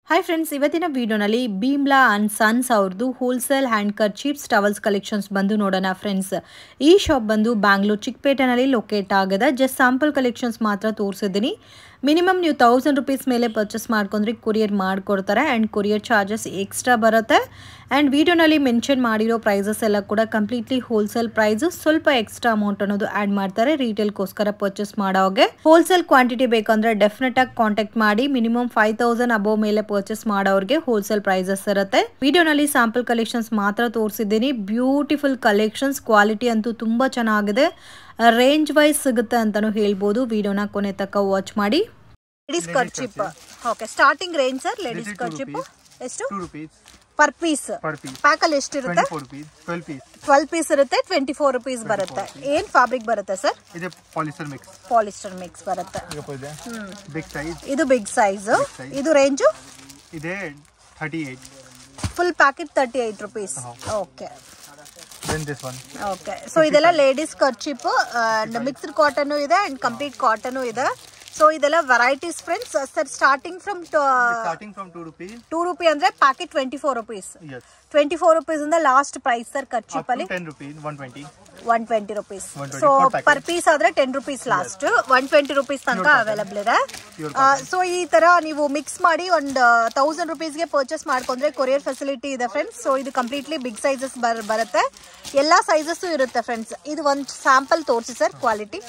Hi friends ಇವತ್ತಿನ ವಿಡಿಯೋನಲ್ಲಿ Bhimla and sons ಅವ್ರದ್ದು wholesale handkerchiefs towels collections ಬಂದು ನೋಡೋಣ ಫ್ರೆಂಡ್ಸ್ ಈ ಶಾಪ್ ಬಂದು ಬ್ಯಾಂಗ್ಳೂರ್ ಚಿಕ್ಕಪೇಟೆನಲ್ಲಿ ಲೊಕೇಟ್ ಆಗಿದೆ ಜಸ್ಟ್ ಸ್ಯಾಂಪಲ್ ಕಲೆಕ್ಷನ್ಸ್ ಮಾತ್ರ ತೋರಿಸಿದ್ದೀನಿ ಮಿನಿಮಮ್ ನೀವು ತೌಸಂಡ್ ರುಪೀಸ್ ಮೇಲೆ ಪರ್ಚೇಸ್ ಮಾಡ್ಕೊಂಡ್ರೆ ಕೊರಿಯರ್ ಮಾಡಿಕೊಡ್ತಾರೆ ಆ್ಯಂಡ್ ಕೊರಿಯರ್ ಚಾರ್ಜಸ್ ಎಕ್ಸ್ಟ್ರಾ ಬರುತ್ತೆ ಆ್ಯಂಡ್ ವಿಡಿಯೋನಲ್ಲಿ ಮೆನ್ಷನ್ ಮಾಡಿರೋ ಪ್ರೈಸಸ್ ಎಲ್ಲ ಕೂಡ ಕಂಪ್ಲೀಟ್ಲಿ ಹೋಲ್ಸೇಲ್ ಪ್ರೈಸ್ ಸ್ವಲ್ಪ ಎಕ್ಸ್ಟ್ರಾ ಅಮೌಂಟ್ ಅನ್ನೋದು ಆ್ಯಡ್ ಮಾಡ್ತಾರೆ ರಿಟೇಲ್ಗೋಸ್ಕರ ಪರ್ಚೇಸ್ ಮಾಡೋಗೆ ಹೋಲ್ಸೇಲ್ ಕ್ವಾಂಟಿಟಿ ಬೇಕಂದ್ರೆ ಡೆಫಿನೆಟ್ ಆಗಿ ಕಾಂಟ್ಯಾಕ್ಟ್ ಮಾಡಿ ಮಿನಿಮಮ್ ಫೈವ್ ತೌಸಂಡ್ ಅಬೋವ್ ಮೇಲೆ ಪರ್ಚೇಸ್ ಮಾಡೋರಿಗೆ ಹೋಲ್ಸೇಲ್ ಪ್ರೈಸಸ್ ಇರುತ್ತೆ ವಿಡಿಯೋನಲ್ಲಿ ಸ್ಯಾಂಪಲ್ ಕಲೆಕ್ಷನ್ಸ್ ಮಾತ್ರ ತೋರಿಸಿದ್ದೀನಿ ಬ್ಯೂಟಿಫುಲ್ ಕಲೆಕ್ಷನ್ಸ್ ಕ್ವಾಲಿಟಿ ಅಂತೂ ತುಂಬ ಚೆನ್ನಾಗಿದೆ ರೇಂಜ್ ವೈಸ್ ಸಿಗುತ್ತೆ ಅಂತಾನು ಹೇಳ್ಬೋದು ವಿಡಿಯೋನ ಕೊನೆ ತನಕ ವಾಚ್ ಮಾಡಿ ladies kerchief okay starting range sir ladies This is two kerchief rupees. ಎಷ್ಟು two rupees per piece per piece ಪ್ಯಾಕಲ್ಲಿ ಎಷ್ಟಿರುತ್ತೆ twenty four rupees twelve piece twelve piece ಇರುತ್ತೆ ಟ್ವೆಂಟಿ ಫೋರ್ ರುಪೀಸ್ ಬರುತ್ತೆ ಏನ್ ಫ್ಯಾಬ್ರಿಕ್ ಬರುತ್ತೆ ಸರ್ ಇದೆ polyester mix polyester mix ಬರುತ್ತೆ ಈಗ ಇದೆ ಬಿಗ್ ಸೈಜ್ ಇದು ಬಿಗ್ ಸೈಜ್ size. ಇದು ರೇಂಜು ಇದೆ thirty eight full packet thirty eight rupees okay then this one okay so ಇದೆಲ್ಲ ladies kerchief and mixed cotton ಇದೆ ಅಂಡ್ ಕಂಪ್ಲೀಟ್ ಕಾಟನ್ ಇದೆ so ಇದೆಲ್ಲ varieties friends sir starting from starting from two rupees two rupee ಅಂದ್ರೆ packet twenty four rupees yes twenty four rupees ಇಂದ last price sir kerchief ಅಲ್ಲಿ ten rupees one twenty one twenty rupees 120 so per packet. Per piece ಆದ್ರೆ ten rupees last one twenty rupees ತನಕ available ಇದೆ Pure so ಈ ತರ ನೀವು mix ಮಾಡಿ ಒಂದು ತೌಸಂಡ್ ರುಪೀಸ್ಗೆ ಪರ್ಚೇಸ್ ಮಾಡ್ಕೊಂಡ್ರೆ ಕೊರಿಯರ್ ಫೆಸಿಲಿಟಿ ಇದೆ ಫ್ರೆಂಡ್ಸ್ ಸೊ ಇದು ಕಂಪ್ಲೀಟ್ಲಿ ಬಿಗ್ ಸೈಜಸ್ ಬರ್ ಬರುತ್ತೆ ಎಲ್ಲ ಸೈಜಸ್ಸು ಇರುತ್ತೆ ಫ್ರೆಂಡ್ಸ್ ಇದು ಒಂದು ಸ್ಯಾಂಪಲ್ ತೋರಿಸಿ sir quality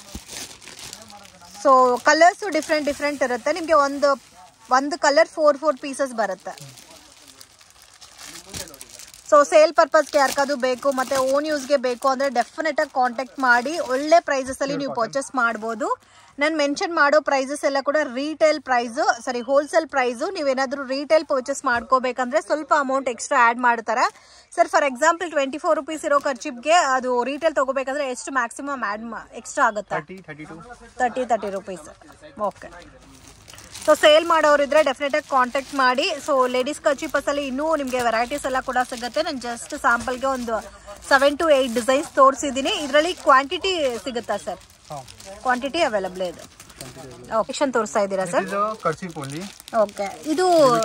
so colours different different ಇರುತ್ತೆ ನಿಮಗೆ ಒಂದು ಒಂದು ಕಲರ್ ಫೋರ್ ಫೋರ್ ಪೀಸಸ್ ಬರುತ್ತೆ ಸೊ ಸೇಲ್ ಪರ್ಪಸ್ಗೆ ಯಾರಿಗಾದ್ರು ಬೇಕು ಮತ್ತೆ ಓನ್ ಯೂಸ್ಗೆ ಬೇಕು ಅಂದ್ರೆ ಡೆಫಿನೆಟ್ ಆಗಿ ಕಾಂಟ್ಯಾಕ್ಟ್ ಮಾಡಿ ಒಳ್ಳೆ ಪ್ರೈಸಸ್ ಅಲ್ಲಿ ನೀವು ಪರ್ಚೇಸ್ ಮಾಡ್ಬೋದು ನಾನು ಮೆನ್ಷನ್ ಮಾಡೋ ಪ್ರೈಸಸ್ ಎಲ್ಲ ಕೂಡ retail price sorry wholesale price ನೀವೇನಾದ್ರೂ ರೀಟೇಲ್ ಪರ್ಚೇಸ್ ಮಾಡ್ಕೋಬೇಕಂದ್ರೆ ಸ್ವಲ್ಪ ಅಮೌಂಟ್ ಎಕ್ಸ್ಟ್ರಾ ಆ್ಯಡ್ ಮಾಡ್ತಾರೆ sir for example twenty four rupees ಇರೋ ಖರ್ಚಿಪ್ಗೆ ಅದು ರೀಟೇಲ್ ತಗೋಬೇಕಂದ್ರೆ ಎಷ್ಟು ಮ್ಯಾಕ್ಸಿಮಮ್ ಆ್ಯಡ್ ಎಕ್ಸ್ಟ್ರಾ ಆಗುತ್ತೆ thirty thirty two thirty thirty rupees okay so sale ಮಾಡೋರಿದ್ರೆ ಡೆಫಿನೆಟ್ ಆಗಿ ಕಾಂಟ್ಯಾಕ್ಟ್ ಮಾಡಿ ಸೊ ಲೇಡೀಸ್ ಕರ್ಚಿಪಸ್ ಅಲ್ಲಿ ಇನ್ನೂ ನಿಮಗೆ ವೆರೈಟೀಸ್ ಎಲ್ಲ ಕೂಡ ಸಿಗುತ್ತೆ ನಾನು ಜಸ್ಟ್ ಸ್ಯಾಂಪಲ್ಗೆ ಒಂದು ಸೆವೆನ್ ಟು ಏಯ್ಟ್ ಡಿಸೈನ್ಸ್ ತೋರಿಸಿದ್ದೀನಿ ಇದರಲ್ಲಿ ಕ್ವಾಂಟಿಟಿ ಸಿಗುತ್ತಾ ಸರ್ ಹಾಂ ಕ್ವಾಂಟಿಟಿ ಅವೈಲಬಲ್ ಇದೆ ಆಪ್ಷನ್ ತೋರಿಸ್ತಾ ಇದ್ದೀರಾ ಸರ್ ಇದು ಕರ್ಚಿಪ್ ಓನ್ಲಿ ಓಕೆ ಇದು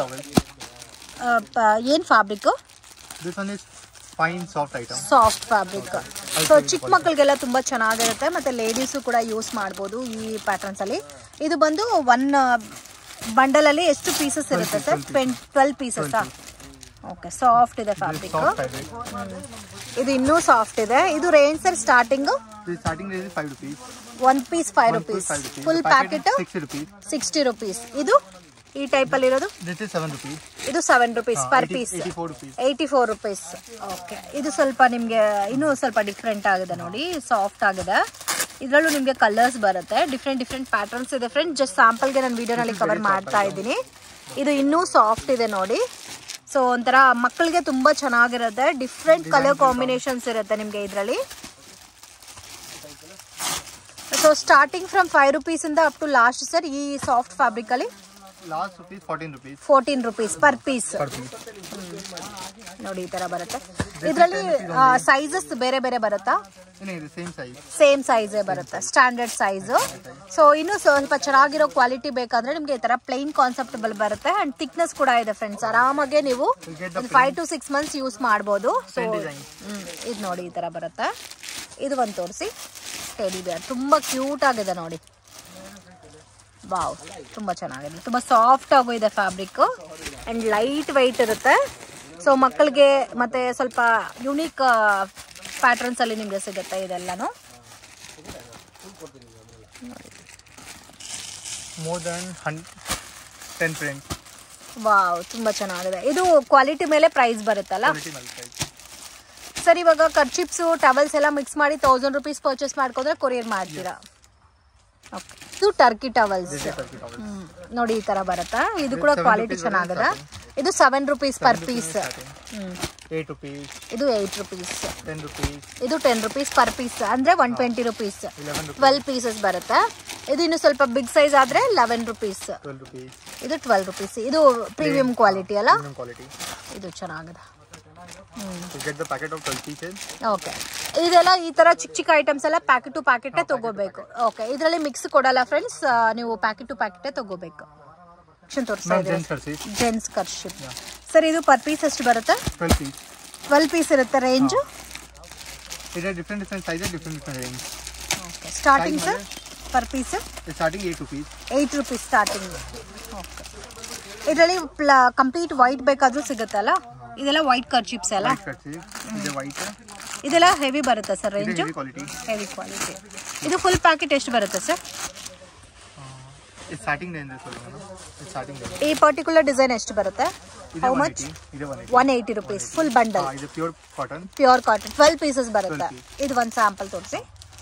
ಏನು fabric this one is fine soft item soft fabric so ಚಿಕ್ಕ ಮಕ್ಕಳಿಗೆಲ್ಲ ತುಂಬ ಚೆನ್ನಾಗಿರುತ್ತೆ ಮತ್ತು ಲೇಡೀಸು ಕೂಡ ಯೂಸ್ ಮಾಡ್ಬೋದು ಈ ಪ್ಯಾಟರ್ನ್ಸ್ ಅಲ್ಲಿ ಇದು ಬಂದು ಒನ್ ಬಂಡಲಲ್ಲಿ ಎಷ್ಟು ಪೀಸಸ್ ಇರುತ್ತೆ ಸರ್ ಟ್ವೆಂಟ್ ಟ್ವೆಲ್ ಪೀಸಸ್ ಓಕೆ ಸಾಫ್ಟ್ ಇದೆ ಫ್ಯಾಬ್ರಿಕ್ ಸಾಫ್ಟ್ ಫ್ಯಾಬ್ರಿಕ್ ಇದು ಇನ್ನೂ ಸಾಫ್ಟ್ ಇದೆ ಇದು range sir starting this starting range five rupees one piece five rupees five rupees full packet sixty rupees sixty rupees ಇದು ಈ ಟೈಪಲ್ಲಿ ಇರೋದು ದಿಸ್ ಇಸ್ ಸೆವೆನ್ ರುಪೀಸ್ ಇದು seven rupees per piece eighty four rupees eighty four rupees okay ಇದು ಸ್ವಲ್ಪ ನಿಮಗೆ ಇನ್ನೂ ಸ್ವಲ್ಪ ಡಿಫ್ರೆಂಟ್ ಆಗಿದೆ ನೋಡಿ ಸಾಫ್ಟ್ ಆಗಿದೆ ಇದರಲ್ಲೂ ನಿಮಗೆ ಕಲರ್ಸ್ ಬರುತ್ತೆ ಡಿಫ್ರೆಂಟ್ ಡಿಫ್ರೆಂಟ್ ಪ್ಯಾಟರ್ನ್ಸ್ ಇದೆ ಫ್ರೆಂಡ್ ಜಸ್ಟ್ ಸ್ಯಾಂಪಲ್ಗೆ ನಾನು ವಿಡಿಯೋನಲ್ಲಿ ಕವರ್ ಮಾಡ್ತಾ ಇದ್ದೀನಿ ಇದು ಇನ್ನೂ ಸಾಫ್ಟ್ ಇದೆ ನೋಡಿ ಸೊ ಒಂಥರ ಮಕ್ಕಳಿಗೆ ತುಂಬ ಚೆನ್ನಾಗಿರುತ್ತೆ ಡಿಫ್ರೆಂಟ್ ಕಲರ್ ಕಾಂಬಿನೇಷನ್ಸ್ ಇರುತ್ತೆ ನಿಮಗೆ ಇದರಲ್ಲಿ ಸೊ ಸ್ಟಾರ್ಟಿಂಗ್ ಫ್ರಮ್ ಫೈವ್ ರುಪೀಸಿಂದ ಅಪ್ ಟು ಲಾಸ್ಟ್ ಸರ್ ಈ ಸಾಫ್ಟ್ ಫ್ಯಾಬ್ರಿಕಲ್ಲಿ last rupees fourteen rupees fourteen rupees per piece per piece ನೋಡಿ ಈ ತರ ಬರುತ್ತೆ ಇದರಲ್ಲಿ ಸೈಜಸ್ ಬೇರೆ ಬೇರೆ ಬರುತ್ತಾ ಏನಿದೆ ಸೇಮ್ ಸೈಜ್ ಸೇಮ್ ಸೈಜೇ ಬರುತ್ತೆ ಸ್ಟ್ಯಾಂಡರ್ಡ್ ಸೈಜು ಸೊ ಇನ್ನೂ ಸ್ವಲ್ಪ ಚೆನ್ನಾಗಿರೋ ಕ್ವಾಲಿಟಿ ಬೇಕಾದ್ರೆ ನಿಮಗೆ ಈ ತರ ಪ್ಲೈನ್ ಕಾನ್ಸೆಪ್ಟಬಲ್ ಬರುತ್ತೆ ಅಂಡ್ ಥಿಕ್ನೆಸ್ ಕೂಡ ಇದೆ ಫ್ರೆಂಡ್ಸ್ ಆರಾಮಾಗೆ ನೀವು ಒಂದು five to six months use ಮಾಡ್ಬೋದು ಸೊ ಇದು ನೋಡಿ ಈ ತರ ಬರುತ್ತೆ ಇದು ಒಂದು ತೋರಿಸಿ ಟೆಡಿ ಬೇರ್ ತುಂಬಾ ಕ್ಯೂಟ್ ಆಗಿದೆ ನೋಡಿ ವಾವ್ ತುಂಬ ಚೆನ್ನಾಗಿದೆ ತುಂಬ ಸಾಫ್ಟ್ ಆಗು ಇದೆ ಫ್ಯಾಬ್ರಿಕ್ ಆ್ಯಂಡ್ ಲೈಟ್ ವೈಟ್ ಇರುತ್ತೆ ಸೊ ಮಕ್ಕಳಿಗೆ ಮತ್ತೆ ಸ್ವಲ್ಪ ಯುನೀಕ್ ಪ್ಯಾಟರ್ನ್ಸ್ ಅಲ್ಲಿ ನಿಮಗೆ ಸಿಗುತ್ತೆ ಇದೆಲ್ಲನೂ ಮೋರ್ ದನ್ ಹನ್ ಟೆನ್ ಪ್ರಿಂಟ್ ವಾವ್ ತುಂಬ ಚೆನ್ನಾಗಿದೆ ಇದು ಕ್ವಾಲಿಟಿ ಮೇಲೆ ಪ್ರೈಸ್ ಬರುತ್ತಲ್ಲ ಕ್ವಾಲಿಟಿ ಮೇಲೆ ಪ್ರೈಸ್ ಸರ್ ಇವಾಗ ಕರ್ಚಿಪ್ಸು ಟವಲ್ಸ್ ಎಲ್ಲ ಮಿಕ್ಸ್ ಮಾಡಿ ತೌಸಂಡ್ ರುಪೀಸ್ ಪರ್ಚೇಸ್ ಮಾಡ್ಕೊಂಡ್ರೆ ಕೊರಿಯರ್ ಮಾಡ್ತೀರಾ ಓಕೆ ಇದು ಟರ್ಕಿ ಟವಲ್ಸ್ ನೋಡಿ ಈ ತರ ಬರುತ್ತಾ ಇದು ಕೂಡ ಕ್ವಾಲಿಟಿ ಚೆನ್ನಾಗಿದೆ ಇದು seven rupees per piece eight rupees ಇದು ಏಯ್ಟ್ ರುಪೀಸ್ ಟೆನ್ ರುಪೀಸ್ ಇದು ಟೆನ್ ರುಪೀಸ್ ಪರ್ ಪೀಸ್ ಅಂದ್ರೆ one twenty rupees eleven rupees twelve pieces ಬರುತ್ತೆ ಇದು ಇನ್ನು ಸ್ವಲ್ಪ ಬಿಗ್ ಸೈಜ್ ಆದ್ರೆ ಲೆವೆನ್ ರುಪೀಸ್ ಟ್ವೆಲ್ ರುಪೀಸ್ ಇದು ಟ್ವೆಲ್ ರುಪೀಸ್ ಇದು ಪ್ರೀಮಿಯಂ ಕ್ವಾಲಿಟಿ ಅಲ್ಲ ಪ್ರೀಮಿಯಂ ಕ್ವಾಲಿಟಿ ಇದು ಚೆನ್ನಾಗಿದೆ to get the packet of 12 pieces okay ಇದೆಲ್ಲ ಈ ತರ ಚಿಕ್ಕ ಚಿಕ್ಕ ಐಟಮ್ಸ್ ಎಲ್ಲ ಪ್ಯಾಕೆಟ್ ಟು ಪ್ಯಾಕೆಟೇ ತಗೋಬೇಕು ಓಕೆ ಇದರಲ್ಲಿ ಮಿಕ್ಸ್ ಕೊಡಲ್ಲ ಫ್ರೆಂಡ್ಸ್ ನೀವು ಪ್ಯಾಕೆಟ್ ಟು ಪ್ಯಾಕೆಟೇ ತಗೋಬೇಕು ಕಲೆಕ್ಷನ್ ತೋರಿಸ್ತಾ ಮ್ಯಾಮ್ ಇದೆ gents kerchief gents kerchief sir ಇದು ಪರ್ ಪೀಸ್ ಎಷ್ಟು ಬರುತ್ತೆ ಟ್ವೆಲ್ ಪೀಸ್ ಟ್ವೆಲ್ ಪೀಸ್ ಇರುತ್ತೆ ರೇಂಜು ಇದೆ different different size different different range starting Size sir per piece starting eight rupees eight rupees starting okay ಇದರಲ್ಲಿ complete white ಬೇಕಾದರೂ ಸಿಗುತ್ತಲ್ಲ ಇದೆಲ್ಲ white ಕರ್ಚಿಪ್ಸ್ ಅಲ್ಲ ವೈಟ್ ಕರ್ಸಿ ಇದೆ ವೈಟ್ ಇದೆಲ್ಲ ಹೆವಿ ಬರುತ್ತೆ ಸರ್ ಇದೆ range heavy quality heavy quality ಇದು ಫುಲ್ ಪ್ಯಾಕೆಟ್ ಎಷ್ಟು ಬರುತ್ತೆ ಸರ್ ಇದು ಸ್ಟಾರ್ಟಿಂಗ್ ರೇಂಜ್ ಸೊಲ್லுங்க ಇದು ಸ್ಟಾರ್ಟಿಂಗ್ ರೇಂಜ್ ಈ ಪರ್ಟಿಕ್ಯುಲರ್ ಡಿಸೈನ್ ಎಷ್ಟು ಬರುತ್ತೆ ಇದೆ ಹೌ ಒನ್ ಮಚ್ ಏಯ್ಟಿ ಇದೆ one eighty one eighty rupees full bundle ಇದು pure cotton pure cotton twelve pieces ಬರುತ್ತೆ 12 ಇದು ಒಂದು ಸ್ಯಾಂಪಲ್ ತೋರಿಸಿ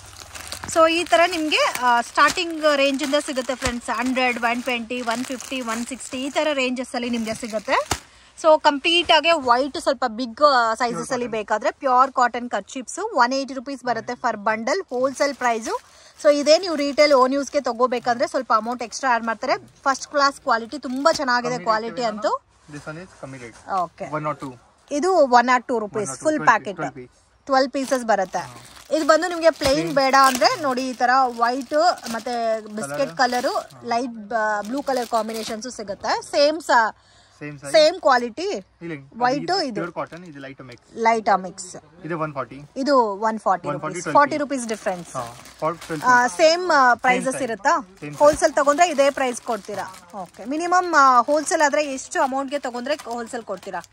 ಸೊ ಈ ಥರ ನಿಮಗೆ ಸ್ಟಾರ್ಟಿಂಗ್ ರೇಂಜಿಂದ ಸಿಗುತ್ತೆ friends hundred one twenty one fifty one sixty ಈ ಥರ ರೇಂಜಸ್ಸಲ್ಲಿ ನಿಮಗೆ ಸಿಗುತ್ತೆ ಸೊ ಕಂಪ್ಲೀಟಾಗಿ ವೈಟ್ ಸ್ವಲ್ಪ ಬಿಗ್ ಸೈಜಸಲ್ಲಿ ಬೇಕಾದರೆ pure cotton kerchiefs one eighty rupees ಬರುತ್ತೆ for bundle wholesale price so ಇದೇ ನೀವು ರಿಟೇಲ್ ಓನ್ ಯೂಸ್ಗೆ ತಗೋಬೇಕಂದ್ರೆ ಸ್ವಲ್ಪ ಅಮೌಂಟ್ ಎಕ್ಸ್ಟ್ರಾ ಆ್ಯಡ್ ಮಾಡ್ತಾರೆ ಫಸ್ಟ್ ಕ್ಲಾಸ್ ಕ್ವಾಲಿಟಿ ತುಂಬ ಚೆನ್ನಾಗಿದೆ ಕ್ವಾಲಿಟಿ ಅಂತೂ ದಿಸ್ ಒನ್ ಇಸ್ ಕಮ್ಮಿ rate okay one nought two ಇದು one or two rupees or two, full 12 packet 12 piece. Twelve pieces ಬರುತ್ತೆ ಇದು ಬಂದು ನಿಮಗೆ ಪ್ಲೇನ್ ಬೇಡ ಅಂದ್ರೆ ನೋಡಿ ಈ ತರ ವೈಟ್ ಮತ್ತೆ biscuit colour light blue colour combinations ಸಿಗುತ್ತೆ same same size same quality ಇಲ್ಲ White ಇದು. ಪ್ಯೂರ್ ಕಾಟನ್ ಇದು ಲೈಟ್ ಮಿಕ್ಸ್ ಲೈಟ್ ಮಿಕ್ಸ್ ಇದು ಒನ್ ಫಾರ್ಟಿ ಇದು one forty 140, rupees 12 forty rupees difference ಹಾಂ for twelve same prices size. ಇರುತ್ತಾ Same wholesale ತಗೊಂಡ್ರೆ ಇದೇ ಪ್ರೈಸ್ ಕೊಡ್ತೀರಾ ಓಕೆ ಮಿನಿಮಮ್ ಹೋಲ್ಸೇಲ್ ಆದ್ರೆ ಎಷ್ಟು ಅಮೌಂಟ್ಗೆ ತಗೊಂಡ್ರೆ ಹೋಲ್ಸೇಲ್ ಕೊಡ್ತೀರಾ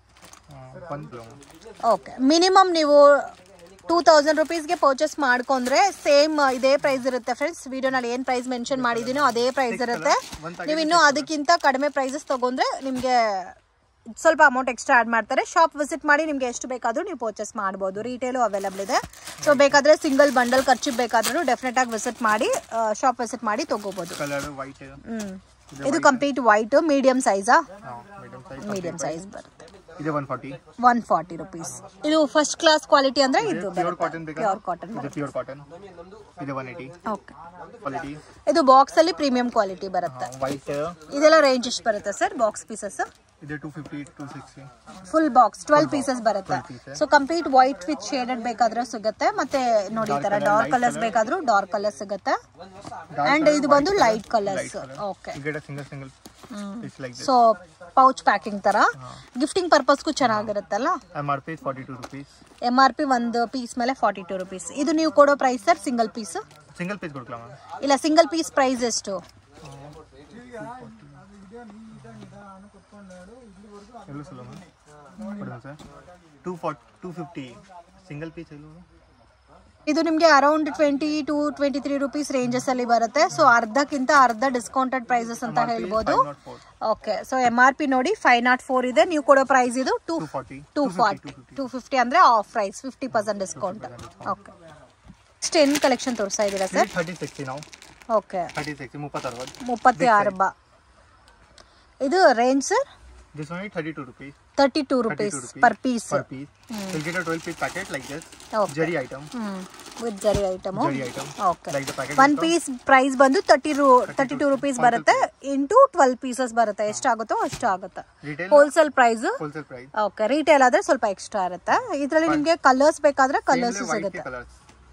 ಒನ್ ಕಿಲೋ ಓಕೆ ಮಿನಿಮಮ್ ನೀವು ಟೂ ತೌಸಂಡ್ ರುಪೀಸ್ಗೆ ಪರ್ಚೇಸ್ ಮಾಡ್ಕೊಂಡ್ರೆ ಸೇಮ್ ಇದೇ ಪ್ರೈಸ್ ಇರುತ್ತೆ ಫ್ರೆಂಡ್ಸ್ ವಿಡಿಯೋನಲ್ಲಿ ಏನು ಪ್ರೈಸ್ ಮೆನ್ಷನ್ ಮಾಡಿದ್ದೀನೋ ಅದೇ ಪ್ರೈಸ್ ಇರುತ್ತೆ ನೀವು ಇನ್ನೂ ಅದಕ್ಕಿಂತ ಕಡಿಮೆ ಪ್ರೈಸಸ್ ತಗೊಂಡ್ರೆ ನಿಮಗೆ ಸ್ವಲ್ಪ ಅಮೌಂಟ್ ಎಕ್ಸ್ಟ್ರಾ ಆ್ಯಡ್ ಮಾಡ್ತಾರೆ ಶಾಪ್ ವಿಸಿಟ್ ಮಾಡಿ ನಿಮಗೆ ಎಷ್ಟು ಬೇಕಾದರೂ ನೀವು ಪರ್ಚೇಸ್ ಮಾಡ್ಬೋದು ರಿಟೇಲು ಅವೈಲಬಲ್ ಇದೆ ಸೊ ಬೇಕಾದರೆ ಸಿಂಗಲ್ ಬಂಡಲ್ ಖರ್ಚು ಬೇಕಾದ್ರೂ ಡೆಫಿನೆಟ್ ಆಗಿ ವಿಸಿಟ್ ಮಾಡಿ ಶಾಪ್ ವಿಸಿಟ್ ಮಾಡಿ ತಗೋಬೋದು ಕಲರ್ ವೈಟ್ ಹ್ಮ್ ಇದು ಕಂಪ್ಲೀಟ್ ವೈಟ್ ಮೀಡಿಯಂ ಸೈಜಾ ಹಾಂ ಮೀಡಿಯಂ ಸೈಜ್ ಮೀಡಿಯಂ ಸೈಜ್ ಬರುತ್ತೆ ಇದೆ one forty one forty rupees ಇದು ಫಸ್ಟ್ ಕ್ಲಾಸ್ ಕ್ವಾಲಿಟಿ ಅಂದ್ರೆ ಇದು ಪ್ಯೂರ್ ಕಾಟನ್ ಬೇಕಾ ಪ್ಯೂರ್ ಕಾಟನ್ ಇದು ಪ್ಯೂರ್ ಕಾಟನ್ ಇದೆ ಒನ್ ಏಯ್ಟಿ ಓಕೆ ಕ್ವಾಲಿಟಿ ಇದು ಬಾಕ್ಸ್ ಅಲ್ಲಿ ಪ್ರೀಮಿಯಂ ಕ್ವಾಲಿಟಿ ಬರುತ್ತೆ ವೈಟ್ ಇದೆಲ್ಲ ರೇಂಜ್ ಎಷ್ಟು ಬರುತ್ತೆ ಸರ್ ಬಾಕ್ಸ್ ಪೀಸಸ್ ಇದೆ two fifty two sixty full box twelve pieces ಬರುತ್ತೆ 12 pieces. So complete white with shaded ಬೇಕಾದ್ರೆ ಸಿಗುತ್ತೆ ಮತ್ತೆ ನೋಡಿ ಈ ತರ Dark colour, dark light colours ಬೇಕಾದ್ರೂ ಡಾರ್ಕ್ ಕಲರ್ ಸಿಗುತ್ತೆ ಅಂಡ್ ಇದು ಬಂದು light colours okay you get a single single it's like this so pouch packing ತರ ಗಿಫ್ಟಿಂಗ್ ಪರ್ಪಸ್ಗೂ ಚೆನ್ನಾಗಿರುತ್ತಲ್ಲ M R P forty two rupees M R P ಒಂದು piece ಮೇಲೆ forty two rupees ಇದು ನೀವು ಕೊಡೋ price sir single piece single piece ಕೊಡ್ಕಲ ma'am ಇಲ್ಲ ಸಿಂಗಲ್ ಪೀಸ್ ಪ್ರೈಸ್ ಎಷ್ಟು ಎಲ್ಲೂ ಸಲ ಮ್ಯಾಮ್ ಕೊಡೋಣ sir two forty two fifty single piece ಎಲ್ಲೂ ಇದು ನಿಮಗೆ around twenty two twenty three rupees ranges ಅಲ್ಲಿ ಬರುತ್ತೆ ಸೊ ಅರ್ಧಕ್ಕಿಂತ ಅರ್ಧ ಡಿಸ್ಕೌಂಟೆಡ್ ಪ್ರೈಸಸ್ ಅಂತ ಹೇಳ್ಬೋದು nought four okay so M R P ನೋಡಿ ಫೈವ್ ನಾಟ್ ಫೋರ್ ಇದೆ ನೀವು ಕೊಡೋ ಪ್ರೈಸ್ ಇದು two two forty two forty two fifty ಅಂದ್ರೆ half price fifty percent discount okay next ಏನು ಕಲೆಕ್ಷನ್ ತೋರಿಸ್ತಾ ಇದ್ದೀರಾ ಸರ್ ಥರ್ಟಿ ಸಿಕ್ಸ್ಟಿ ನಾವು ಓಕೆ ಥರ್ಟಿ ಸಿಕ್ಸ್ಟಿ ಮುಪ್ಪತ್ತು ಅರವತ್ತು ಮುಪ್ಪത്തി ಆರು ಬಾ ಇದು range sir this one thirty two rupees thirty two 32 rupees rupees per piece per piece. You'll get a 12 piece packet like this. Okay. Jerry item. Hmm with zari item Jerry item. Okay Like the packet. One is piece price ಬಂದು thirty ರೂ thirty two rupees ಬರುತ್ತೆ into twelve pieces ಬರುತ್ತೆ ಎಷ್ಟಾಗುತ್ತೋ ಅಷ್ಟು ಆಗುತ್ತೆ Retail wholesale price wholesale price. Okay retail ಆದ್ರೆ ಸ್ವಲ್ಪ extra ಇರುತ್ತೆ ಇದರಲ್ಲಿ ನಿಮಗೆ ಕಲರ್ಸ್ ಬೇಕಾದ್ರೆ ಕಲರ್ಸ್ Same white ಸಿಗುತ್ತೆ colors.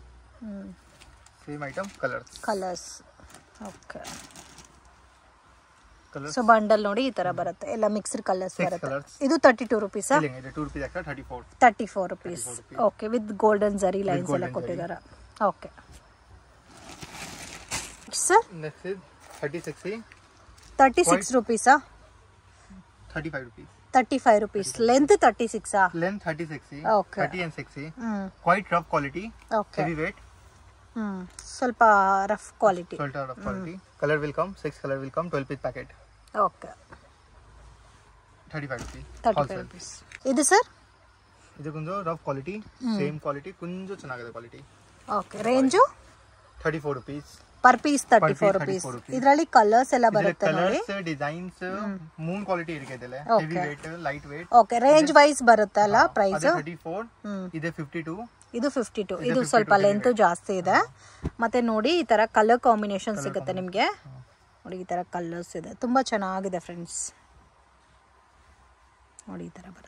Same item colors. Colours okay Colors. So bundle ನೋಡಿ ಈ ತರ ಬರುತ್ತೆ ಎಲ್ಲ ಮಿಕ್ಸ್ಡ್ ಕಲರ್ಸ್ Six ಬರುತ್ತೆ colours. ಇದು ತರ್ಟಿ ಟೂ ರುಪೀಸಾ Filling ಇದೆ 2 rupees extra 34. Thirty four rupees okay with golden zari lines ಎಲ್ಲ golden zari. ಕೊಟ್ಟಿದ್ದಾರೆ okay sir Next is 30 60 thirty six ರುಪೀಸಾ 35 rupees. Thirty five rupees length thirty ಸಿಕ್ಸಾ Length 30 60. Okay. 30 and 60. Hmm Quite rough quality. Okay Heavy weight. Hmm ಸ್ವಲ್ಪ rough quality Salt rough quality. Color will come. Six color will come. 12 piece packet. Okay 35 rupees. Thirty five Wholesale. Rupees ಇದು sir ಇದಕ್ಕೊಂದು rough quality same quality ಕುಂಜು ಚೆನ್ನಾಗಿದೆ quality okay range thirty four rupees per piece thirty piece four 34 rupees rupees. ಇದರಲ್ಲಿ colours ಎಲ್ಲ ಬರುತ್ತೆ ನೋಡಿ colours designs ಮೂನ್ quality ಇರುತ್ತೆ ಇದೆಲ್ಲ heavy weight light weight okay range wise ಬರುತ್ತಲ್ಲ ಪ್ರೈಸ್ ಅದೇ ಥರ್ಟಿ ಫೋರ್ ಹ್ಮ್. ಇದೆ ಫಿಫ್ಟಿ ಟೂ ಇದು ಫಿಫ್ಟಿ ಟು ಇದು ಸ್ವಲ್ಪ ಲೆಂತ್ ಜಾಸ್ತಿ ಇದೆ ಮತ್ತೆ ನೋಡಿ ಈ ತರ ಕಲರ್ ಕಾಂಬಿನೇಷನ್ ಸಿಗುತ್ತೆ ನಿಮಗೆ ನೋಡಿ ಈ ತರ ಕಲರ್ಸ್ ಇದೆ ತುಂಬಾ ಚೆನ್ನಾಗಿದೆ ಫ್ರೆಂಡ್ಸ್ ನೋಡಿ ಈ ತರ ಬರುತ್ತೆ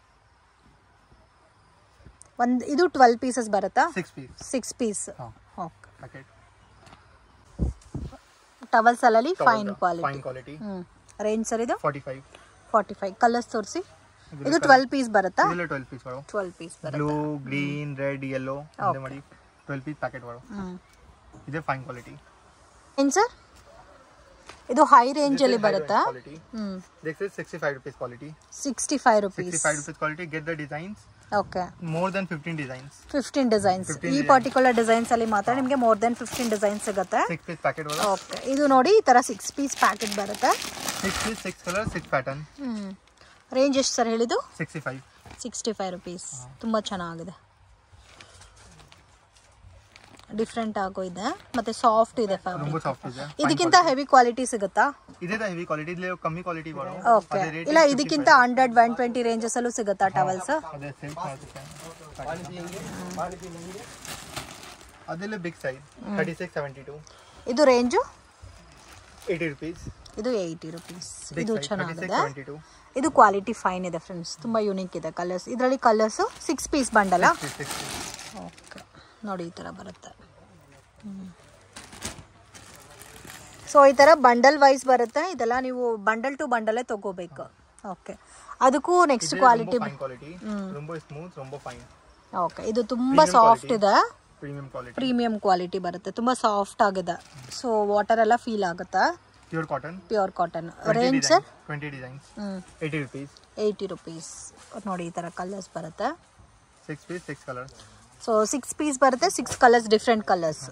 ಒಂದು ಇದು ಟ್ವೆಲ್ ಪೀಸಸ್ ಬರುತ್ತಾ ಸಿಕ್ಸ್ ಪೀಸ್ ಸಿಕ್ಸ್ ಪೀಸ್ ಹಾಂ ಓಕೆ ಪ್ಯಾಕೆಟ್ ಟವಲ್ಸ್ ಅಲ್ಲಿ fine quality fine quality hmm range sir ಇದು forty five forty five colours ತೋರಿಸಿ ಇದು ಟ್ವೆಲ್ ಪೀಸ್ ಬರುತ್ತಾ ಇದೆಲ್ಲ ಟ್ವೆಲ್ ಪೀಸ್ ಬರೋ ಟ್ವೆಲ್ ಪೀಸ್ ಬರುತ್ತೆ ಬ್ಲೂ ಗ್ರೀನ್ ರೆಡ್ ಯೆಲ್ಲೋ ಒಂದೇ ಮಾಡಿ ಟ್ವೆಲ್ ಪೀಸ್ ಪ್ಯಾಕೆಟ್ ಬರೋ ಹ್ಞೂ ಇದೆ ಫೈನ್ ಕ್ವಾಲಿಟಿ ಏನು ಸರ್ ಇದು ಹೈ ರೇಂಜಲ್ಲಿ ಬರುತ್ತಾ ಕ್ವಾಲಿಟಿ ಹ್ಞೂ this is sixty five rupees quality sixty five sixty rupees five rupees quality get the designs okay more than fifteen designs fifteen designs 15 ಈ particular designs ಅಲ್ಲಿ ಮಾತ್ರ ನಿಮಗೆ ಮೋರ್ ದೆನ್ ಫಿಫ್ಟೀನ್ ಡಿಸೈನ್ಸ್ ಸಿಗುತ್ತೆ six piece packet ಬರೋ okay ಇದು ನೋಡಿ ಈ ಥರ ಸಿಕ್ಸ್ ಪೀಸ್ ಪ್ಯಾಕೆಟ್ ಬರುತ್ತೆ six piece six colour six pattern ಹ್ಞೂ ರೇಂಜ್ ಎಷ್ಟು ಸರ್ ಹೇಳಿದ್ದು sixty five sixty five rupees ತುಂಬ ಚೆನ್ನಾಗಿದೆ ಡಿಫ್ರೆಂಟ್ ಆಗೋ ಇದೆ ಮತ್ತೆ ಸಾಫ್ಟ್ ಇದೆ ತುಂಬ ಫ್ಯಾಬ್ರಿಕ್ ಸಾಫ್ಟ್ ಇದೆ ಇದಕ್ಕಿಂತ ಹೆವಿ ಕ್ವಾಲಿಟಿ ಸಿಗುತ್ತಾ ಇದೇ ಹೆವಿ ಕ್ವಾಲಿಟಿ ಇಲ್ಲಿ ಕಮ್ಮಿ ಕ್ವಾಲಿಟಿ ಬರೋ ಓಕೆ ಅದೇ ರೇಟ್ ಇಲ್ಲ ಇದಕ್ಕಿಂತ ಹಂಡ್ರೆಡ್ ಒನ್ ಟ್ವೆಂಟಿ ರೇಂಜಸ್ ಅಲ್ಲೂ ಸಿಗುತ್ತಾ ಟವಲ್ಸ್ ಅದೇ ಸೇಮ್ ಅದೆಲ್ಲ big size thirty six seventy two ಇದು ರೇಂಜು ಏಯ್ಟಿ ರುಪೀಸ್ ಇದು ಏಯ್ಟಿ ರುಪೀಸ್ ಬಿಗ್ ಇದು ಸೈಜ್ ಥರ್ಟಿ ಸಿಕ್ಸ್ ಚೆನ್ನಾಗಿದೆ ಸೆವೆಂಟಿ ಟು ಇದು ಕ್ವಾಲಿಟಿ ಫೈನ್ ಇದೆ ಫ್ರೆಂಡ್ಸ್ ತುಂಬ ಯುನೀಕ್ ಇದೆ ಕಲರ್ಸ್ ಇದರಲ್ಲಿ ಕಲರ್ಸು ಸಿಕ್ಸ್ ಪೀಸ್ ಬಂಡಲ್ಲ ಸಿಕ್ಸ್ ಓಕೆ ನೋಡಿ ಈ ಥರ ಬರುತ್ತೆ ಸೊ ಈ ಥರ ಬಂಡಲ್ ವೈಸ್ ಬರುತ್ತೆ ಇದೆಲ್ಲ ನೀವು ಬಂಡಲ್ ಟು ಬಂಡಲೇ ತಗೋಬೇಕು ಓಕೆ ಅದಕ್ಕೂ ನೆಕ್ಸ್ಟ್ ಕ್ವಾಲಿಟಿ ಫೈನ್ ಕ್ವಾಲಿಟಿ ತುಂಬ ಸ್ಮೂತ್ ತುಂಬ ಫೈನ್ ಓಕೆ ಇದು ತುಂಬ ಸಾಫ್ಟ್ ಇದೆ ಪ್ರೀಮಿಯಂ ಕ್ವಾಲಿಟಿ ಪ್ರೀಮಿಯಂ ಕ್ವಾಲಿಟಿ ಬರುತ್ತೆ ತುಂಬ ಸಾಫ್ಟ್ ಆಗಿದೆ ಸೊ ವಾಟರ್ ಎಲ್ಲ ಫೀಲ್ ಆಗುತ್ತಾ pure cotton pure cotton range sir twenty designs ಹ್ಞೂ ಏಯ್ಟಿ ರುಪೀಸ್ ಏಯ್ಟಿ ರುಪೀಸ್ ನೋಡಿ ಈ ಥರ ಕಲರ್ಸ್ ಬರುತ್ತೆ six piece six colours so six piece ಬರುತ್ತೆ ಸಿಕ್ಸ್ ಕಲರ್ಸ್ ಡಿಫ್ರೆಂಟ್ ಕಲರ್ಸ್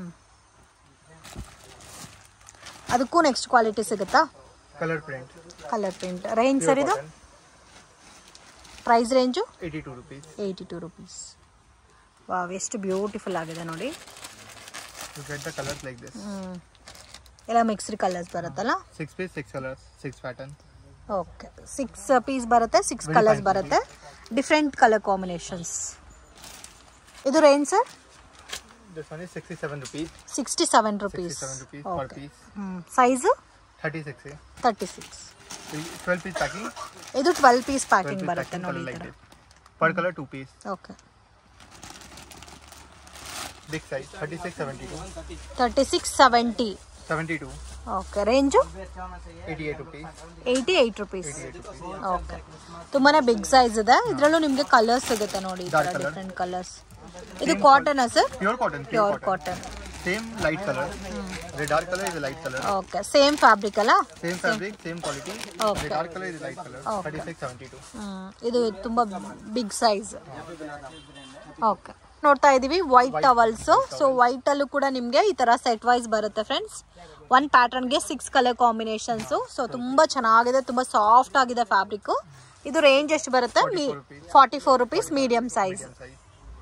ಅದಕ್ಕೂ ನೆಕ್ಸ್ಟ್ ಕ್ವಾಲಿಟಿ ಸಿಗುತ್ತಾ colour print colour print range sir ಇದು price range eighty two rupees eighty two rupees wow ಎಷ್ಟು beautiful ಆಗಿದೆ ನೋಡಿ you get the colours like this ಹ್ಮ್. ಎಲ್ಲ mixed colours ಬರುತ್ತಲ್ಲ six piece six colours six pattern okay six piece ಬರುತ್ತೆ six Very colours fine ಬರುತ್ತೆ different colour combinations ಇದು range sir this one is sixty seven rupees sixty seven sixty rupees seven rupees per okay piece size thirty six thirty six twelve piece packing ಇದು twelve piece twelve packing piece ಬರುತ್ತೆ packing ನೋಡಿ colour ಈ like ಥರ this per colour two piece okay big size thirty six seventy two thirty six seventy seventy two okay range eighty eight rupees eighty eight rupees eighty eight rupees okay ತುಂಬಾನೇ big size ಇದೆ ಇದರಲ್ಲೂ ನಿಮಗೆ colours ಸಿಗುತ್ತೆ ನೋಡಿ ಈ ಥರ Dark colour. Different colours ಇದು ಕಾಟನಾ sir pure cotton pure pure cotton cotton same light colour the dark colour is light colour okay same fabric ಅಲ್ಲ same fabric same quality Okay. The dark colour is light colour thirty six seventy two hmm. ಇದು ತುಂಬ big size okay ನೋಡ್ತಾ ಇದೀವಿ white towels so white ಅಲ್ಲೂ ಕೂಡ ನಿಮಗೆ ಈ ತರ ಸೆಟ್ ವೈಸ್ ಬರುತ್ತೆ ಫ್ರೆಂಡ್ಸ್ ಒನ್ ಪ್ಯಾಟರ್ನ್ಗೆ ಸಿಕ್ಸ್ ಕಲರ್ ಕಾಂಬಿನೇಷನ್ಸ್ ಸೊ ತುಂಬಾ ಚೆನ್ನಾಗಿದೆ ತುಂಬಾ ಸಾಫ್ಟ್ ಆಗಿದೆ ಫ್ಯಾಬ್ರಿಕ್ ಇದು ರೇಂಜ್ ಎಷ್ಟು ಬರುತ್ತೆ forty four rupees medium size size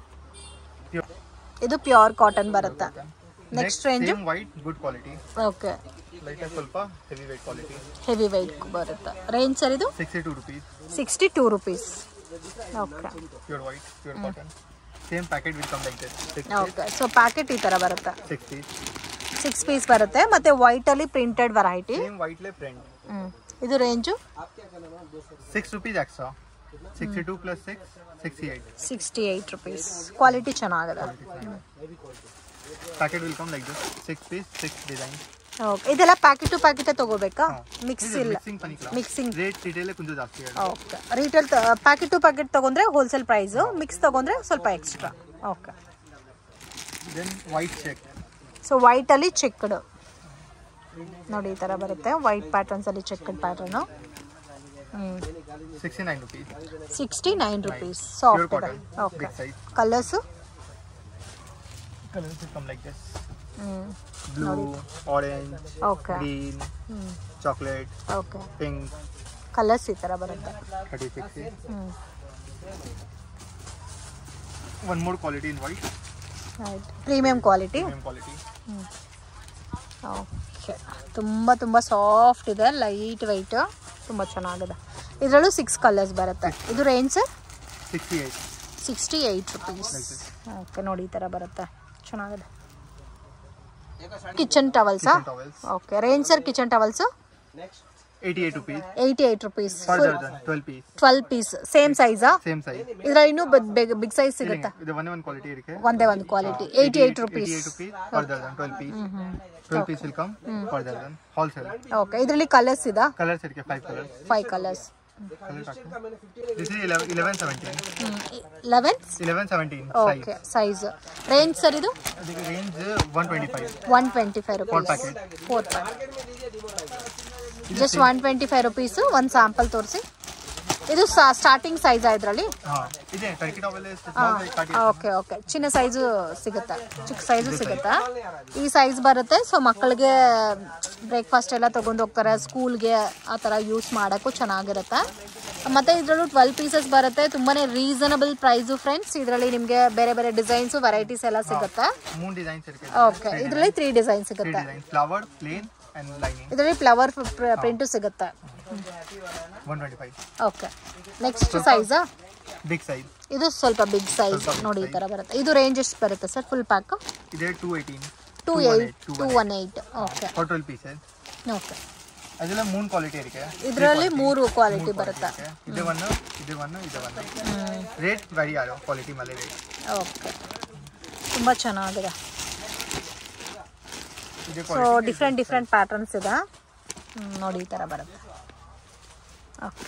ಇದು ಪ್ಯೂರ್ ಕಾಟನ್ ಬರುತ್ತೆ next range same white good quality okay light ಸ್ವಲ್ಪ heavy weight quality heavy weight ಬರುತ್ತೆ ರೇಂಜ್ ಸರ್ ಇದು sixty two rupees sixty two rupees okay pure white pure cotton same packet will come like this six okay so packet ಈ ತರ ಬರುತ್ತೆ six piece six piece ಬರುತ್ತೆ ಮತ್ತೆ white ಅಲ್ಲಿ printed variety same white ಲೇ print ಇದು range six rupees extra sixty two plus six sixty eight sixty eight rupees quality ಚೆನ್ನಾಗಿದೆ packet will come like this six piece six design okay ಇದೆಲ್ಲ packet to packet ತಗೋಬೇಕಾ mix ಇಲ್ಲ mixing ಪನಿಕ್ಲ mixing rate retail ಕುಂದು ಜಾಸ್ತಿ ಹೇಳಿ okay retail packet to packet ತಗೊಂಡ್ರೆ wholesale price mix ತಗೊಂಡ್ರೆ ಸ್ವಲ್ಪ extra okay then white check so white ಅಲ್ಲಿ ಚೆಕ್ಡ್ ನೋಡಿ ಈ ತರ ಬರುತ್ತೆ ವೈಟ್ ಪ್ಯಾಟರ್ನ್ಸ್ ಅಲ್ಲಿ checked pattern sixty nine rupees sixty nine rupees pure soft ಇದೆ cotton okay big size colours colours will come like this ಹ್ಞೂ ಬ್ಲೂ ಆರೆಂಜ್ ಓಕೆ ಗ್ರೀನ್ ಹ್ಞೂ chocolate okay pink colours ಈ ಥರ ಬರುತ್ತೆ ಥರ್ಟಿ ಸಿಕ್ಸ್ ಹ್ಞೂ one more quality in white ಆಯ್ತು premium quality same quality okay ತುಂಬ ತುಂಬ ಸಾಫ್ಟ್ ಇದೆ ಲೈಟ್ ವೈಟ್ ತುಂಬ ಚೆನ್ನಾಗಿದೆ ಇದರಲ್ಲೂ ಸಿಕ್ಸ್ ಕಲರ್ಸ್ ಬರುತ್ತೆ ಇದು range sir sixty eight sixty eight rupees Like this. Okay ನೋಡಿ ಈ ಥರ ಬರುತ್ತೆ ಚೆನ್ನಾಗಿದೆ ಕಿಚನ್ ಟವಲ್ಸಾ towels okay range sir kitchen towels eighty eight rupees eighty eight rupees per full dozen twelve piece twelve piece same ಸೈಜಾ same size ಇದ್ರಲ್ಲಿ ಇನ್ನೂ big size ಸಿಗುತ್ತಾ ಇದು ಒಂದೇ ಒಂದು ಕ್ವಾಲಿಟಿ ಇರುತ್ತೆ ಒಂದೇ ಒಂದು quality eighty eight rupees eight rupees per dozen twelve piece twelve piece will come per dozen wholesale okay ಇದರಲ್ಲಿ ಕಲರ್ಸ್ ಇದಾ ಕಲರ್ಸ್ ಇರುತ್ತೆ five colours five colours this is eleven seventeen eleven eleven seventeen size okay size range sir ಇದು ಅದಕ್ಕೆ range one twenty five one twenty five rupees packet. Four just one twenty five rupees ಒಂದು sample ತೋರಿಸಿ ಇದು starting size ಇದರಲ್ಲಿ ಹಾಂ ಇದೆ Turkey towel okay okay ಚಿನ್ನ size ಸಿಗುತ್ತಾ ಚಿಕ್ಕ ಸೈಜು ಸಿಗುತ್ತಾ ಈ ಸೈಜ್ ಬರುತ್ತೆ ಸೊ ಮಕ್ಕಳಿಗೆ ಬ್ರೇಕ್ಫಾಸ್ಟ್ ಎಲ್ಲ ತೊಗೊಂಡು ಹೋಗ್ತಾರೆ ಸ್ಕೂಲ್ಗೆ ಆ ಥರ ಯೂಸ್ ಮಾಡೋಕ್ಕೂ ಚೆನ್ನಾಗಿರುತ್ತೆ ಮತ್ತು ಇದರಲ್ಲೂ ಟ್ವೆಲ್ ಪೀಸಸ್ ಬರುತ್ತೆ ತುಂಬಾ ರೀಸನಬಲ್ ಪ್ರೈಸು ಫ್ರೆಂಡ್ಸ್ ಇದರಲ್ಲಿ ನಿಮಗೆ ಬೇರೆ ಬೇರೆ ಡಿಸೈನ್ಸು ವೆರೈಟೀಸ್ ಎಲ್ಲ ಸಿಗುತ್ತೆ ಮೂನ್ ಡಿಸೈನ್ಸ್ ಇರುತ್ತೆ ಓಕೆ ಇದರಲ್ಲಿ ತ್ರೀ ಡಿಸೈನ್ ತ್ರೀ ಸಿಗುತ್ತೆ design flower plain and lining ಇದರಲ್ಲಿ ಫ್ಲವರ್ ಪ್ರಿಂಟು ಸಿಗುತ್ತೆ one twenty five okay next ಸೈಜಾ ಬಿಗ್ ಸೈಜ್ ಇದು ಸ್ವಲ್ಪ ಬಿಗ್ ಸೈಜ್ ನೋಡಿ ಈ ಥರ ಬರುತ್ತೆ ಇದು ರೇಂಜ್ ಎಷ್ಟು ಬರುತ್ತೆ ಸರ್ ಫುಲ್ ಪ್ಯಾಕ್ ಇದೆ two eighteen two eight two one eight okay for twelve pieces okay ಅದೆಲ್ಲ ಮೂನ್ ಕ್ವಾಲಿಟಿ ಇರುತ್ತೆ ಇದರಲ್ಲಿ ಮೂರು ಕ್ವಾಲಿಟಿ ಬರುತ್ತೆ ಇದೆ ಒನ್ ಇದೆ ಒನ್ ಇದೆ ಒನ್ ರೇಟ್ ವೆರಿ ಆರೋ ಕ್ವಾಲಿಟಿ ಮೇಲೆ ರೇಟ್ ಓಕೆ ತುಂಬ ಚೆನ್ನಾಗಿದೆ ಇದೆ ಸೊ ಡಿಫ್ರೆಂಟ್ ಡಿಫ್ರೆಂಟ್ ಪ್ಯಾಟರ್ನ್ಸ್ ಇದೆ ಹ್ಮ್, ನೋಡಿ ಈ ಥರ ಬರುತ್ತೆ ಓಕೆ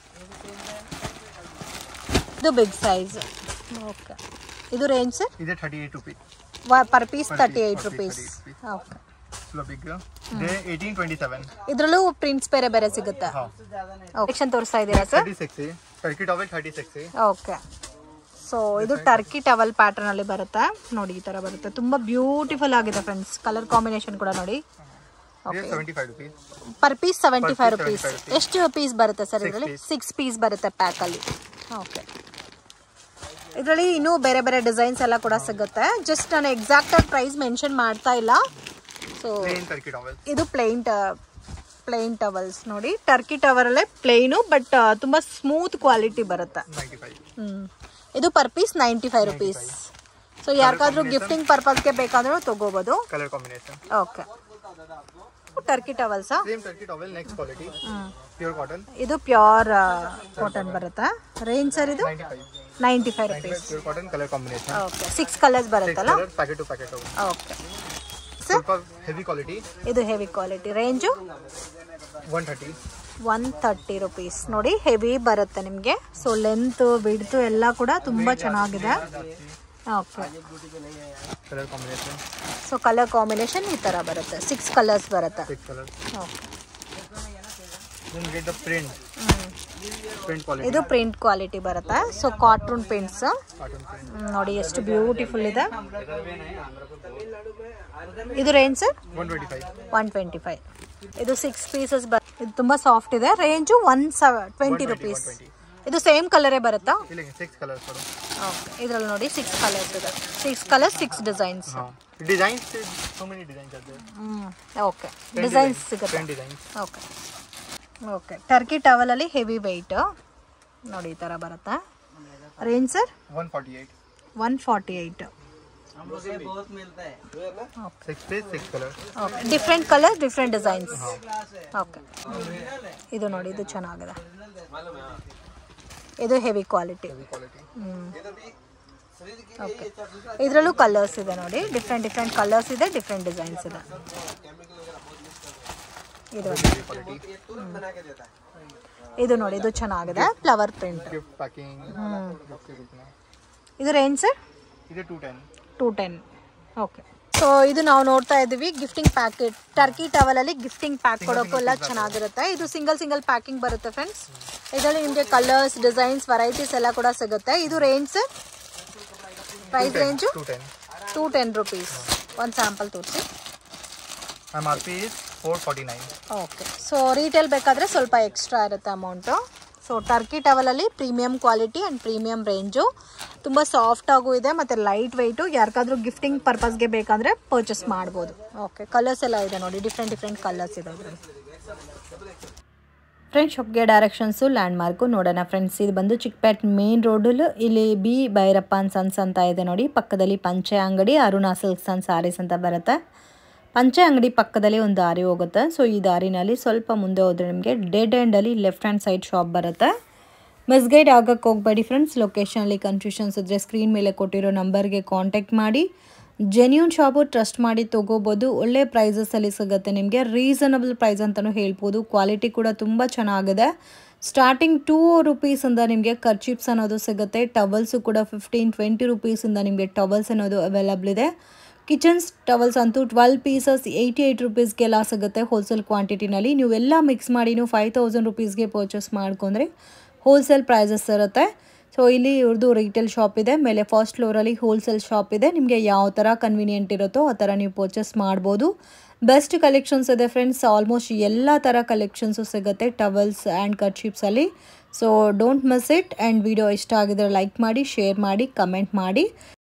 ಇದು ಬಿಗ್ ಸೈಜ್ ಓಕೆ ಇದು ರೇಂಜ್ ಸರ್ ಇದೆ thirty eight rupees per piece Per thirty piece, eight 40, rupees 38 rupees. Okay ಸ್ಲೋ ಬಿಗ್ ಇದೆ ಏಯ್ಟೀನ್ ಟ್ವೆಂಟಿ ಸೆವೆನ್ ಇದರಲ್ಲೂ ಪ್ರಿಂಟ್ಸ್ ಬೇರೆ ಬೇರೆ ಸಿಗುತ್ತೆ ಹಾಂ ಸೆಕ್ಷನ್ ತೋರಿಸ್ತಾ ಇದ್ದೀರಾ sir thirty six turkey towel thirty six okay so ಇದು ಟರ್ಕಿ ಟವಲ್ ಪ್ಯಾಟರ್ನ್ ಅಲ್ಲಿ ಬರುತ್ತೆ ನೋಡಿ ಈ ತರ ಬರುತ್ತೆ ತುಂಬಾ ಬ್ಯೂಟಿಫುಲ್ ಆಗಿದೆ ಫ್ರೆಂಡ್ಸ್ ಕಲರ್ ಕಾಂಬಿನೇಷನ್ ಕೂಡ ನೋಡಿ ಇದೆ seventy five rupees per piece seventy five piece rupees 75 rupees. ಎಷ್ಟು ಪೀಸ್ ಬರುತ್ತೆ ಸರ್ Six ಇದರಲ್ಲಿ piece. ಸಿಕ್ಸ್ ಪೀಸ್ ಬರುತ್ತೆ ಪ್ಯಾಕ್ ಅಲ್ಲಿ ಓಕೆ ಇದರಲ್ಲಿ ಇನ್ನೂ ಬೇರೆ ಬೇರೆ ಡಿಸೈನ್ಸ್ ಎಲ್ಲ ಕೂಡ ಸಿಗುತ್ತೆ ಜಸ್ಟ್ ನಾನು ಎಕ್ಸಾಕ್ಟ್ ಆಗಿ ಪ್ರೈಸ್ ಮೆನ್ಷನ್ ಮಾಡ್ತಾ ಇಲ್ಲ ಸೊ ಪ್ಲೇನ್ ಟರ್ಕಿ ಟಾವೆಲ್ ಇದು ಪ್ಲೇನ್ ಪ್ಲೇನ್ ಟವಲ್ಸ್ ನೋಡಿ ಟರ್ಕಿ ಟವರಲ್ಲೇ ಪ್ಲೇನು ಬಟ್ ತುಂಬಾ ಸ್ಮೂತ್ ಕ್ವಾಲಿಟಿ ಬರುತ್ತೆ ನೈಂಟಿ ಫೈವ್ ಹ್ಮ್. ಇದು per piece ninety five rupees so ಯಾರಿಗಾದ್ರೂ ಗಿಫ್ಟಿಂಗ್ ಪರ್ಪಸ್ಗೆ ಬೇಕಾದ್ರೂ ತಗೋಬೋದು ಕಲರ್ ಕಾಂಬಿನೇಷನ್ ಓಕೆ ಟರ್ಕಿ ಟವಲ್ಸಾ same turkey towel next quality pure cotton ಇದು ಪ್ಯೂರ್ ಕಾಟನ್ ಬರುತ್ತಾ ರೇಂಜ್ ಸರ್ ಇದು ninety five ninety five rupees pure cotton colour combination okay six colours ಬರುತ್ತಲ್ಲ colour packet to packet okay sir ಸ್ವಲ್ಪ heavy quality ಇದು heavy quality range one thirty one thirty rupees ನೋಡಿ heavy ಬರುತ್ತೆ ನಿಮಗೆ so length ಬಿಡ್ತು ಎಲ್ಲ ಕೂಡ ತುಂಬ ಚೆನ್ನಾಗಿದೆ okay colour combination so colour combination ಈ ಥರ ಬರುತ್ತೆ ಸಿಕ್ಸ್ ಕಲರ್ಸ್ ಬರುತ್ತೆ six colour okay then get the print print quality ಇದು ಪ್ರಿಂಟ್ ಕ್ವಾಲಿಟಿ ಬರುತ್ತೆ so cotton prints cotton print ನೋಡಿ ಎಷ್ಟು ಬ್ಯೂಟಿಫುಲ್ ಇದೆ ಇದು range sir one twenty five one twenty five ಇದು ಸಿಕ್ಸ್ ಪೀಸಸ್ ಬ ಇದು ತುಂಬ ಸಾಫ್ಟ್ ಇದೆ range one seven twenty rupees ಇದು ಸೇಮ್ ಕಲರೇ ಬರುತ್ತಾ ಇಲ್ಲ ಸಿಕ್ಸ್ ಕಲರ್ಸ್ ಕೊಡು ಓಕೆ ಇದರಲ್ಲಿ ನೋಡಿ ಸಿಕ್ಸ್ ಕಲರ್ಸ್ ಇದೆ ಸಿಕ್ಸ್ ಕಲರ್ಸ್ ಸಿಕ್ಸ್ ಡಿಸೈನ್ಸ್ ಹಾಂ designs so many designs are ಹ್ಞೂ ಓಕೆ ಡಿಸೈನ್ಸ್ ಸಿಗುತ್ತೆ ten designs okay okay turkey ಟವಲಲ್ಲಿ ಹೆವಿ ವೆಯ್ಟ್ ನೋಡಿ ಈ ಥರ ಬರುತ್ತೆ range sir one forty eight one forty eight six piece six colour okay different colour different designs okay ಇದು ನೋಡಿ ಇದು ಚೆನ್ನಾಗಿದೆ ಇದು ಹೆವಿ ಕ್ವಾಲಿಟಿ ಕ್ವಾಲಿಟಿ ಓಕೆ ಇದರಲ್ಲೂ ಕಲರ್ಸ್ ಇದೆ ನೋಡಿ ಡಿಫ್ರೆಂಟ್ ಡಿಫ್ರೆಂಟ್ ಕಲರ್ಸ್ ಇದೆ ಡಿಫ್ರೆಂಟ್ ಡಿಸೈನ್ಸ್ ಇದೆ ಇದು ಕ್ವಾಲಿಟಿ ಇದು ನೋಡಿ ಇದು ಚೆನ್ನಾಗಿದೆ ಫ್ಲವರ್ ಪ್ರಿಂಟ್ ಗಿಫ್ಟ್ ಪ್ಯಾಕಿಂಗ್ ಇದು ರೇಂಜ್ ಸರ್ ಇದೆ two ten two ten okay so ಇದು ನಾವು ನೋಡ್ತಾ ಇದ್ದೀವಿ ಗಿಫ್ಟಿಂಗ್ ಪ್ಯಾಕೆಟ್ ಟರ್ಕಿ ಟವಲಲ್ಲಿ ಗಿಫ್ಟಿಂಗ್ ಪ್ಯಾಕ್ ಕೊಡೋಕ್ಕೂ ಎಲ್ಲ ಚೆನ್ನಾಗಿರುತ್ತೆ ಇದು ಸಿಂಗಲ್ ಸಿಂಗಲ್ ಪ್ಯಾಕಿಂಗ್ ಬರುತ್ತೆ ಫ್ರೆಂಡ್ಸ್ ಇದರಲ್ಲಿ ನಿಮಗೆ ಕಲರ್ಸ್ ಡಿಸೈನ್ಸ್ ವೆರೈಟೀಸ್ ಎಲ್ಲ ಕೂಡ ಸಿಗುತ್ತೆ ಇದು range sir price range two ten two ten rupees ಒಂದು ಸ್ಯಾಂಪಲ್ ತೋರಿಸಿ M R P is four forty nine okay so retail ಬೇಕಾದರೆ ಸ್ವಲ್ಪ ಎಕ್ಸ್ಟ್ರಾ ಇರುತ್ತೆ ಅಮೌಂಟು ಸೊ ಟರ್ಕಿ ಟವಲಲ್ಲಿ premium quality and premium range ತುಂಬ ಸಾಫ್ಟ್ ಆಗೂ ಇದೆ ಮತ್ತು ಲೈಟ್ ವೆಯ್ಟು ಯಾರಿಗಾದ್ರೂ ಗಿಫ್ಟಿಂಗ್ ಪರ್ಪಸ್ಗೆ ಬೇಕಂದರೆ ಪರ್ಚೇಸ್ ಮಾಡ್ಬೋದು ಓಕೆ ಕಲರ್ಸ್ ಎಲ್ಲ ಇದೆ ನೋಡಿ ಡಿಫ್ರೆಂಟ್ ಡಿಫ್ರೆಂಟ್ ಕಲರ್ಸ್ ಇದೆ ಇದರಲ್ಲಿ ಫ್ರೆಂಡ್ಸ್ ಶಾಪ್ಗೆ ಡೈರೆಕ್ಷನ್ಸು ಲ್ಯಾಂಡ್ ಮಾರ್ಕು ನೋಡೋಣ ಫ್ರೆಂಡ್ಸ್ ಇದು ಬಂದು ಚಿಕ್ಕಪೇಟ್ ಮೇನ್ ರೋಡಲ್ಲಿ ಇಲ್ಲಿ ಬಿ ಭೈರಪ್ಪನ್ ಸನ್ಸ್ ಅಂತ ಇದೆ ನೋಡಿ ಪಕ್ಕದಲ್ಲಿ ಪಂಚೆ ಅಂಗಡಿ ಅರುಣಾ ಸಿಲ್ಕ್ಸ್ ಅಂಡ್ ಸಾರೀಸ್ ಅಂತ ಬರುತ್ತೆ ಪಂಚೆ ಅಂಗಡಿ ಪಕ್ಕದಲ್ಲಿ ಒಂದು ದಾರಿ ಹೋಗುತ್ತೆ ಸೊ ಈ ದಾರಿನಲ್ಲಿ ಸ್ವಲ್ಪ ಮುಂದೆ ಹೋದರೆ ನಿಮಗೆ ಡೆಡ್ ಎಂಡಲ್ಲಿ ಲೆಫ್ಟ್ ಹ್ಯಾಂಡ್ ಸೈಡ್ ಶಾಪ್ ಬರುತ್ತೆ ಮಿಸ್ಗೈಡ್ ಆಗಕ್ಕೆ ಹೋಗಬೇಡಿ ಫ್ರೆಂಡ್ಸ್ ಲೊಕೇಶನಲ್ಲಿ ಕನ್ಫ್ಯೂಷನ್ಸ್ ಇದ್ದರೆ ಸ್ಕ್ರೀನ್ ಮೇಲೆ ಕೊಟ್ಟಿರೋ ನಂಬರ್ಗೆ ಕಾಂಟ್ಯಾಕ್ಟ್ ಮಾಡಿ ಜೆನ್ಯೂನ್ ಶಾಪು ಟ್ರಸ್ಟ್ ಮಾಡಿ ತೊಗೋಬೋದು ಒಳ್ಳೆ ಪ್ರೈಸಸಲ್ಲಿ ಸಿಗುತ್ತೆ ನಿಮಗೆ ರೀಸನಬಲ್ ಪ್ರೈಸ್ ಅಂತಲೂ ಹೇಳ್ಬೋದು ಕ್ವಾಲಿಟಿ ಕೂಡ ತುಂಬ ಚೆನ್ನಾಗಿದೆ ಸ್ಟಾರ್ಟಿಂಗ್ ಟೂ ರುಪೀಸಿಂದ ನಿಮಗೆ ಕರ್ಚಿಪ್ಸ್ ಅನ್ನೋದು ಸಿಗುತ್ತೆ ಟವಲ್ಸು ಕೂಡ ಫಿಫ್ಟೀನ್ ಟ್ವೆಂಟಿ ರುಪೀಸಿಂದ ನಿಮಗೆ ಟವಲ್ಸ್ ಅನ್ನೋದು ಅವೈಲಬಲ್ ಇದೆ ಕಿಚನ್ಸ್ ಟವಲ್ಸ್ ಅಂತೂ ಟ್ವೆಲ್ ಪೀಸಸ್ ಏಯ್ಟಿ ಏಯ್ಟ್ ರುಪೀಸ್ಗೆಲ್ಲ ಸಿಗುತ್ತೆ ಹೋಲ್ಸೇಲ್ ಕ್ವಾಂಟಿಟಿನಲ್ಲಿ ನೀವೆಲ್ಲ ಮಿಕ್ಸ್ ಮಾಡಿ ನೀವು ಫೈವ್ ತೌಸಂಡ್ ರುಪೀಸ್ಗೆ ಪರ್ಚೇಸ್ ಮಾಡ್ಕೊಂಡ್ರೆ ಹೋಲ್ಸೇಲ್ ಪ್ರೈಸಸ್ ಇರುತ್ತೆ ಸೊ ಇಲ್ಲಿ ಇವ್ರದ್ದು ರಿಟೇಲ್ ಶಾಪ್ ಇದೆ ಮೇಲೆ ಫಸ್ಟ್ ಫ್ಲೋರಲ್ಲಿ ಹೋಲ್ಸೇಲ್ ಶಾಪ್ ಇದೆ ನಿಮಗೆ ಯಾವ ಥರ ಕನ್ವಿನಿಯೆಂಟ್ ಇರುತ್ತೋ ಆ ಥರ ನೀವು ಪರ್ಚೇಸ್ ಮಾಡ್ಬೋದು ಬೆಸ್ಟ್ ಕಲೆಕ್ಷನ್ಸ್ ಇದೆ ಫ್ರೆಂಡ್ಸ್ ಆಲ್ಮೋಸ್ಟ್ ಎಲ್ಲ ಥರ ಕಲೆಕ್ಷನ್ಸು ಸಿಗುತ್ತೆ ಟವಲ್ಸ್ ಆ್ಯಂಡ್ ಕರ್ಚೀಪ್ಸಲ್ಲಿ so don't miss it and video ಇಷ್ಟ ಆಗಿದ್ರೆ ಲೈಕ್ ಮಾಡಿ ಶೇರ್ ಮಾಡಿ ಕಮೆಂಟ್ ಮಾಡಿ